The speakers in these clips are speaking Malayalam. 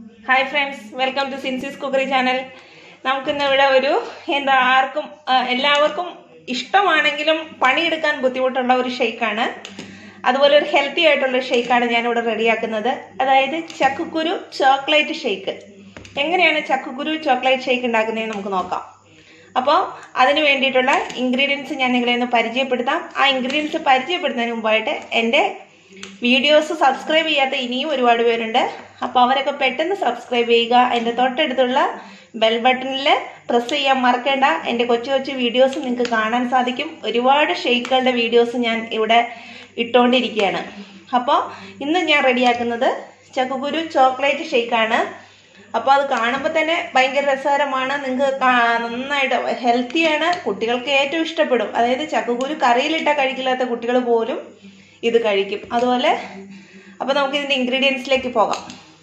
ഹായ് ഫ്രണ്ട്സ് വെൽക്കം ടു സിൻസിസ് കുക്കറി ചാനൽ നമുക്കിന്ന് ഇവിടെ ഒരു എന്താ ആർക്കും ആ, എല്ലാവർക്കും ഇഷ്ടമാണെങ്കിലും പണിയെടുക്കാൻ ബുദ്ധിമുട്ടുള്ള ഒരു ഷെയ്ക്കാണ് അതുപോലെ ഒരു ഹെൽത്തി ആയിട്ടുള്ള ഷെയ്ക്കാണ് ഞാനിവിടെ റെഡിയാക്കുന്നത് അതായത് ചക്കുക്കുരു ചോക്ലേറ്റ് ഷെയ്ക്ക് എങ്ങനെയാണ് ചക്കുക്കുരു ചോക്ലേറ്റ് ഷെയ്ക്ക് ഉണ്ടാക്കുന്നതെന്ന് നമുക്ക് നോക്കാം അപ്പോൾ അതിന് വേണ്ടിയിട്ടുള്ള ഇൻഗ്രീഡിയൻസ് ഞാൻ നിങ്ങളെ ഒന്ന് പരിചയപ്പെടുത്താം ആ ഇൻഗ്രീഡിയൻസ് പരിചയപ്പെടുത്തുന്നതിന് മുമ്പായിട്ട് എൻ്റെ വീഡിയോസ് സബ്സ്ക്രൈബ് ചെയ്യാത്ത ഇനിയും ഒരുപാട് പേരുണ്ട് അപ്പോൾ അവരൊക്കെ പെട്ടെന്ന് സബ്സ്ക്രൈബ് ചെയ്യുക എൻ്റെ തൊട്ടടുത്തുള്ള ബെൽ ബട്ടണിൽ പ്രസ് ചെയ്യാൻ മറക്കേണ്ട എൻ്റെ കൊച്ചു കൊച്ചു വീഡിയോസ് നിങ്ങൾക്ക് കാണാൻ സാധിക്കും ഒരുപാട് ഷെയ്ക്കുകളുടെ വീഡിയോസ് ഞാൻ ഇവിടെ ഇട്ടുകൊണ്ടിരിക്കുകയാണ് അപ്പോൾ ഇന്ന് ഞാൻ റെഡിയാക്കുന്നത് ചക്കുകുരു ചോക്ലേറ്റ് ഷെയ്ക്കാണ് അപ്പോൾ അത് കാണുമ്പോൾ തന്നെ ഭയങ്കര രസകരമാണ് നിങ്ങൾക്ക് കാ- നന്നായിട്ട് ഹെൽത്തിയാണ് കുട്ടികൾക്ക് ഏറ്റവും ഇഷ്ടപ്പെടും അതായത് ചക്കക്കുരു കറിയിലിട്ട കഴിക്കില്ലാത്ത കുട്ടികൾ പോലും ഇത് കഴിക്കും അതുപോലെ അപ്പോൾ നമുക്ക് ഇതിൻ്റെ ഇൻഗ്രീഡിയൻസിലേക്ക് പോകാം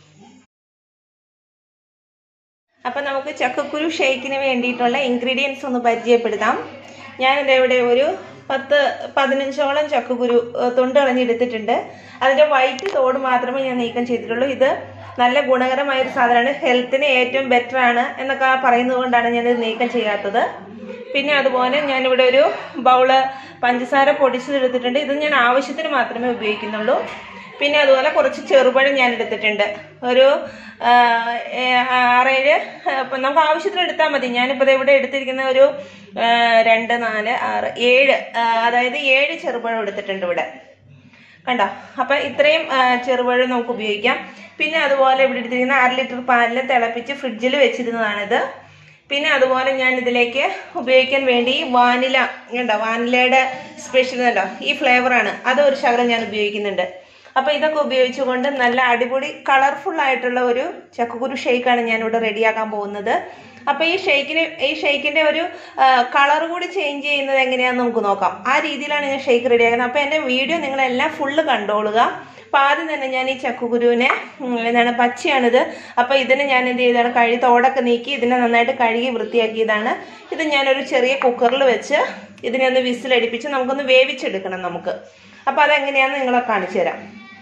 അപ്പം നമുക്ക് ചക്കക്കുരു ഷേക്കിന് വേണ്ടിയിട്ടുള്ള ഇൻഗ്രീഡിയൻസ് ഒന്ന് പരിചയപ്പെടുത്താം ഞാനിത് ഇവിടെ ഒരു പത്ത് പതിനഞ്ചോളം ചക്കക്കുരു ഏഹ്, തൊണ്ട് കളഞ്ഞെടുത്തിട്ടുണ്ട് അതിൻ്റെ വൈറ്റ് തോട് മാത്രമേ ഞാൻ നീക്കം ചെയ്തിട്ടുള്ളൂ ഇത് നല്ല ഗുണകരമായ ഒരു സാധനമാണ് ഹെൽത്തിന് ഏറ്റവും ബെറ്റർ ആണ് എന്നൊക്കെ പറയുന്നത് കൊണ്ടാണ് ഞാനിത് നീക്കം ചെയ്യാത്തത് പിന്നെ അതുപോലെ ഞാനിവിടെ ഒരു ബൗള് പഞ്ചസാര പൊടിച്ചതെടുത്തിട്ടുണ്ട് ഇത് ഞാൻ ആവശ്യത്തിന് മാത്രമേ ഉപയോഗിക്കുന്നുള്ളൂ പിന്നെ അതുപോലെ കുറച്ച് ചെറുപഴം ഞാൻ എടുത്തിട്ടുണ്ട് ഒരു ആ, ഏ, ആറേഴ് ഇപ്പം നമുക്ക് ആവശ്യത്തിന് എടുത്താൽ മതി ഞാനിപ്പോൾ ദേ ഇവിടെ എടുത്തിരിക്കുന്ന ഒരു ആ, രണ്ട് നാല് ആറ് ഏഴ് ആ, അതായത് ഏഴ് ചെറുപഴം എടുത്തിട്ടുണ്ട് ഇവിടെ കണ്ടോ അപ്പം ഇത്രയും ആ, ചെറുപഴം നമുക്ക് ഉപയോഗിക്കാം പിന്നെ അതുപോലെ ഇവിടെ എടുത്തിരിക്കുന്ന അര ലിറ്റർ പാലിൽ തിളപ്പിച്ച് ഫ്രിഡ്ജിൽ വെച്ചിരുന്നതാണിത് പിന്നെ അതുപോലെ ഞാൻ ഇതിലേക്ക് ഉപയോഗിക്കാൻ വേണ്ടി വാനില കണ്ടോ വാനിലയുടെ സ്പെഷ്യൽ ഉണ്ടോ ഈ ഫ്ലേവറാണ് അത് ഒരു ശകലം ഞാൻ ഉപയോഗിക്കുന്നുണ്ട് അപ്പോൾ ഇതൊക്കെ ഉപയോഗിച്ചുകൊണ്ട് നല്ല അടിപൊളി കളർഫുൾ ആയിട്ടുള്ള ഒരു ചക്കക്കുരു ഷേക്കാണ് ഞാനിവിടെ റെഡിയാക്കാൻ പോകുന്നത് അപ്പോൾ ഈ ഷേക്കിന് ഈ ഷേക്കിന്റെ ഒരു കളർ കൂടി ചേഞ്ച് ചെയ്യുന്നത് എങ്ങനെയാണെന്ന് നമുക്ക് നോക്കാം ആ രീതിയിലാണ് ഞാൻ ഷേക്ക് റെഡിയാക്കുന്നത് അപ്പോൾ എൻ്റെ വീഡിയോ നിങ്ങളെല്ലാം ഫുള്ള് കണ്ടോളുക അപ്പോൾ ആദ്യം തന്നെ ഞാൻ ഈ ചക്കുകുരുവിനെ ഉം, എന്താണ് പച്ചയാണിത് അപ്പോൾ ഇതിനെ ഞാൻ എന്ത് ചെയ്താണ് കഴുകി തോടൊക്കെ നീക്കി ഇതിനെ നന്നായിട്ട് കഴുകി വൃത്തിയാക്കിയതാണ് ഇത് ഞാനൊരു ചെറിയ കുക്കറിൽ വെച്ച് ഇതിനെ ഒന്ന് വിസിലടിപ്പിച്ച് നമുക്കൊന്ന് വേവിച്ചെടുക്കണം നമുക്ക് അപ്പോൾ അതെങ്ങനെയാണെന്ന് നിങ്ങളെ കാണിച്ചു തരാം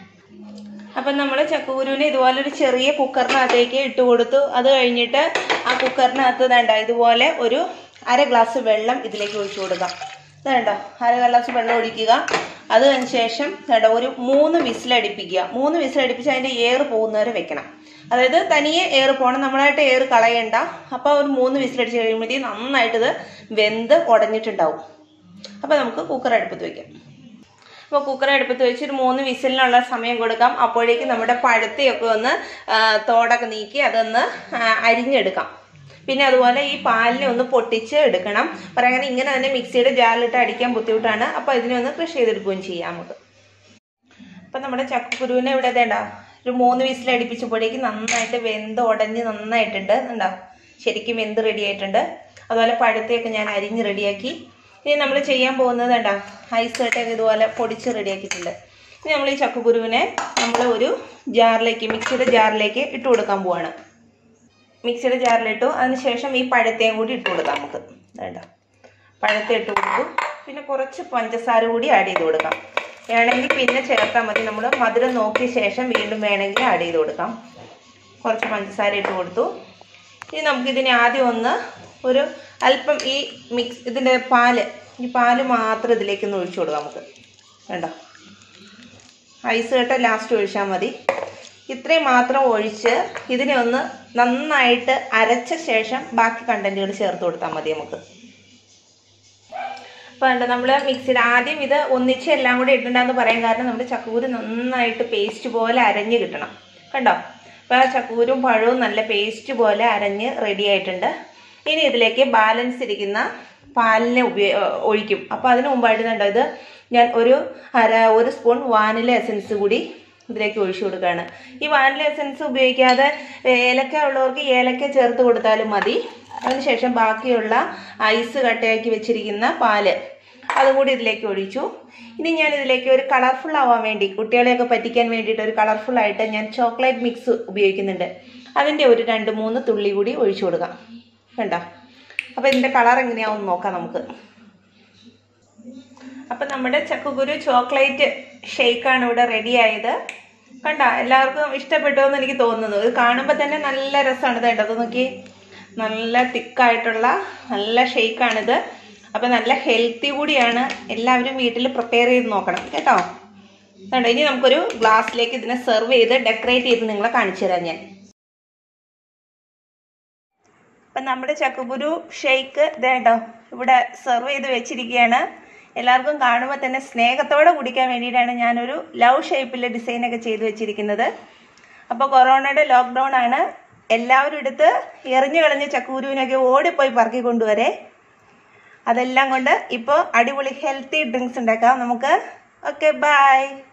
അപ്പം നമ്മൾ ചക്കുകുരുവിനെ ഇതുപോലെ ഒരു ചെറിയ കുക്കറിനകത്തേക്ക് ഇട്ട് കൊടുത്തു അത് കഴിഞ്ഞിട്ട് ആ കുക്കറിനകത്ത് വേണ്ട ഇതുപോലെ ഒരു അര ഗ്ലാസ് വെള്ളം ഇതിലേക്ക് ഒഴിച്ചു കൊടുക്കാം ഇത് വേണ്ട അര ഗ്ലാസ് വെള്ളം ഒഴിക്കുക അത് കഴിഞ്ഞ ശേഷം വേണ്ട ഒരു മൂന്ന് വിസിലടിപ്പിക്കുക മൂന്ന് വിസിലടിപ്പിച്ച് അതിൻ്റെ ഏറ് പോകുന്നവരെ വെക്കണം അതായത് തനിയെ ഏറ് പോകണം നമ്മളായിട്ട് ഏറ് കളയണ്ട അപ്പോൾ ഒരു മൂന്ന് വിസിലടിച്ച് കഴിയുമ്പോഴത്തേക്കും നന്നായിട്ട് ഇത് വെന്ത് ഉടഞ്ഞിട്ടുണ്ടാവും അപ്പോൾ നമുക്ക് കുക്കർ അടുപ്പത്ത് വയ്ക്കാം അപ്പോൾ കുക്കർ അടുപ്പത്ത് വെച്ച് ഒരു മൂന്ന് വിസിലിനുള്ള സമയം കൊടുക്കാം അപ്പോഴേക്ക് നമ്മുടെ പഴുത്തയൊക്കെ ഒന്ന് ആ, തോടൊക്കെ നീക്കി അതൊന്ന് ആ, അരിഞ്ഞെടുക്കാം പിന്നെ അതുപോലെ ഈ പാലിനെ ഒന്ന് പൊട്ടിച്ച് എടുക്കണം പറയാൻ ഇങ്ങനെ തന്നെ മിക്സിയുടെ ജാറിലിട്ട് അടിക്കാൻ ബുദ്ധിമുട്ടാണ് അപ്പോൾ ഇതിനെ ഒന്ന് കൃഷി ചെയ്തെടുക്കുകയും ചെയ്യാം നമുക്ക് അപ്പം നമ്മുടെ ചക്കക്കുരുവിനെ ഇവിടെ വേണ്ട ഒരു മൂന്ന് വിസിൽ അടുപ്പിച്ചപ്പോഴേക്ക് നന്നായിട്ട് വെന്ത് ഉടഞ്ഞ് നന്നായിട്ടുണ്ട് ഉണ്ടോ ശരിക്കും വെന്ത് റെഡി ആയിട്ടുണ്ട് അതുപോലെ പഴുത്തയൊക്കെ ഞാൻ അരിഞ്ഞ് റെഡിയാക്കി ഇനി നമ്മൾ ചെയ്യാൻ പോകുന്നത് വേണ്ട ഐസ് കട്ടയൊക്കെ ഇതുപോലെ പൊടിച്ച് റെഡിയാക്കിയിട്ടുണ്ട് ഇനി നമ്മൾ ഈ ചക്കക്കുരുവിനെ നമ്മൾ ഒരു ജാറിലേക്ക് മിക്സിയുടെ ജാറിലേക്ക് ഇട്ട് കൊടുക്കാൻ പോവാണ് മിക്സിയുടെ ജാറിലിട്ടു അതിനുശേഷം ഈ പഴത്തേയും കൂടി ഇട്ട് കൊടുക്കാം നമുക്ക് വേണ്ട പഴത്തെ ഇട്ട് കൊടുത്തു പിന്നെ കുറച്ച് പഞ്ചസാര കൂടി ആഡ് ചെയ്ത് കൊടുക്കാം വേണമെങ്കിൽ പിന്നെ ചേർത്താൽ മതി നമ്മൾ മധുരം നോക്കിയ ശേഷം വീണ്ടും വേണമെങ്കിൽ ആഡ് ചെയ്ത് കൊടുക്കാം കുറച്ച് പഞ്ചസാര ഇട്ട് കൊടുത്തു ഇനി നമുക്കിതിനെ ആദ്യം ഒന്ന് ഒരു അല്പം ഈ മിക്സ് ഇതിൻ്റെ പാല് ഈ പാല് മാത്രം ഇതിലേക്ക് ഒന്ന് ഒഴിച്ചു കൊടുക്കാം നമുക്ക് വേണ്ട ഐസ് കട്ട ലാസ്റ്റ് ഒഴിച്ചാൽ മതി ഇത്രയും മാത്രം ഒഴിച്ച് ഇതിനെ ഒന്ന് നന്നായിട്ട് അരച്ച ശേഷം ബാക്കി കണ്ടന്റുകൾ ചേർത്ത് കൊടുത്താൽ മതി നമുക്ക് അപ്പോൾ ഉണ്ട് നമ്മൾ മിക്സിയിൽ ആദ്യം ഇത് ഒന്നിച്ച് എല്ലാം കൂടി ഇട്ടുണ്ടെന്ന് പറയാൻ കാരണം നമ്മുടെ ചക്കൂര് നന്നായിട്ട് പേസ്റ്റ് പോലെ അരഞ്ഞ് കിട്ടണം കണ്ടോ അപ്പോൾ ആ ചക്കൂരും പഴവും നല്ല പേസ്റ്റ് പോലെ അരഞ്ഞ് റെഡി ആയിട്ടുണ്ട് ഇനി ഇതിലേക്ക് ബാലൻസ് ഇരിക്കുന്ന പാലിനെ ഉപയോ ഒഴിക്കും അപ്പോൾ അതിന് മുമ്പായിട്ട് കണ്ടോ ഇത് ഞാൻ ഒരു അര ഒരു സ്പൂൺ വാനില എസൻസ് കൂടി ഇതിലേക്ക് ഒഴിച്ചു കൊടുക്കുകയാണ് ഈ വാനില എസൻസ് ഉപയോഗിക്കാതെ ഏലക്ക ഉള്ളവർക്ക് ഏലക്ക ചേർത്ത് കൊടുത്താലും മതി അതിനുശേഷം ബാക്കിയുള്ള ഐസ് കട്ടയാക്കി വെച്ചിരിക്കുന്ന പാല് അതും കൂടി ഇതിലേക്ക് ഒഴിച്ചു ഇനി ഞാൻ ഇതിലേക്ക് ഒരു കളർഫുൾ ആവാൻ വേണ്ടി കുട്ടികളെയൊക്കെ പറ്റിക്കാൻ വേണ്ടിയിട്ട് ഒരു കളർഫുൾ ആയിട്ട് ഞാൻ ചോക്ലേറ്റ് മിക്സ് ഉപയോഗിക്കുന്നുണ്ട് അതിൻ്റെ ഒരു രണ്ട് മൂന്ന് തുള്ളി കൂടി ഒഴിച്ചു കൊടുക്കാം കണ്ടോ അപ്പോൾ ഇതിൻ്റെ കളർ എങ്ങനെയാവും നോക്കാം നമുക്ക് അപ്പം നമ്മുടെ ചക്കുകുരു ചോക്ലേറ്റ് ഷേക്കാണ് ഇവിടെ റെഡി ആയത് കണ്ട എല്ലാവർക്കും ഇഷ്ടപ്പെട്ടു എന്ന് എനിക്ക് തോന്നുന്നു ഇത് കാണുമ്പോൾ തന്നെ നല്ല രസമാണ് ഇത് കേട്ടോ നോക്കി നല്ല തിക്കായിട്ടുള്ള നല്ല ഷെയ്ക്കാണിത് അപ്പം നല്ല ഹെൽത്തി കൂടിയാണ് എല്ലാവരും വീട്ടിൽ പ്രിപ്പയർ ചെയ്ത് നോക്കണം കേട്ടോ കണ്ടോ ഇനി നമുക്കൊരു ഗ്ലാസ്സിലേക്ക് ഇതിനെ സെർവ് ചെയ്ത് ഡെക്കറേറ്റ് ചെയ്ത് നിങ്ങളെ കാണിച്ചു തരാം ഞാൻ അപ്പം നമ്മുടെ ചക്കക്കുരു ഷെയ്ക്ക് ഇതേട്ടോ ഇവിടെ സെർവ് ചെയ്ത് വെച്ചിരിക്കുകയാണ് എല്ലാവർക്കും കാണുമ്പോൾ തന്നെ സ്നേഹത്തോടെ കുടിക്കാൻ വേണ്ടിയിട്ടാണ് ഞാനൊരു ലവ് ഷേപ്പിൽ ഡിസൈനൊക്കെ ചെയ്ത് വെച്ചിരിക്കുന്നത് അപ്പോൾ കൊറോണയുടെ ലോക്ക്ഡൗൺ ആണ് എല്ലാവരും എടുത്ത് എറിഞ്ഞു കളഞ്ഞ ചക്കൂരുവിനൊക്കെ ഓടിപ്പോയി പറക്കി കൊണ്ടുവരെ അതെല്ലാം കൊണ്ട് ഇപ്പോൾ അടിപൊളി ഹെൽത്തി ഡ്രിങ്ക്സ് ഉണ്ടാക്കാം നമുക്ക് ഓക്കെ ബൈ